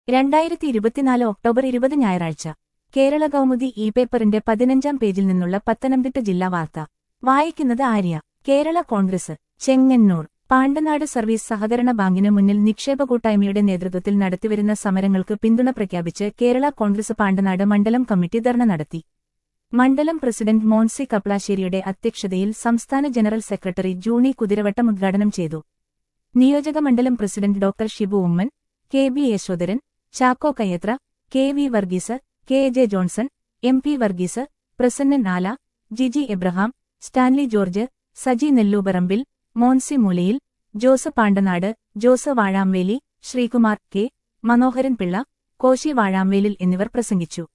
രണ്ടായിരത്തി ഇരുപത്തിനാല് ഒക്ടോബർ ഇരുപത് ഞായറാഴ്ച കേരള കൗമുദി ഇ പേപ്പറിന്റെ പതിനഞ്ചാം പേജിൽ നിന്നുള്ള പത്തനംതിട്ട ജില്ലാ വാർത്ത വായിക്കുന്നത് ആര്യ കേരള കോൺഗ്രസ് ചെങ്ങന്നൂർ പാണ്ടനാട് സർവീസ് സഹകരണ ബാങ്കിന് മുന്നിൽ നിക്ഷേപ കൂട്ടായ്മയുടെ നേതൃത്വത്തിൽ നടത്തിവരുന്ന സമരങ്ങൾക്ക് പിന്തുണ പ്രഖ്യാപിച്ച് കേരള കോൺഗ്രസ് പാണ്ടനാട് മണ്ഡലം കമ്മിറ്റി ധർണ നടത്തി മണ്ഡലം പ്രസിഡന്റ് മോൻസി കപ്ലാശ്ശേരിയുടെ അധ്യക്ഷതയിൽ സംസ്ഥാന ജനറൽ സെക്രട്ടറി ജൂണി കുതിരവട്ടം ഉദ്ഘാടനം ചെയ്തു നിയോജക മണ്ഡലം president doctor Shibu Oommen K B Yashodharan Chacko Kayyathra K V Varghese K J Johnson M P Varghese Prasannan Ala Jiji Abraham Stanley George Saji Nelluparambil Moncy Moolayil Jose Pandanad Jose Vazhamveli Sreekumar K Manoharan Pillai Koshy Vazhamvelil എന്നിവർ പ്രസംഗിച്ചു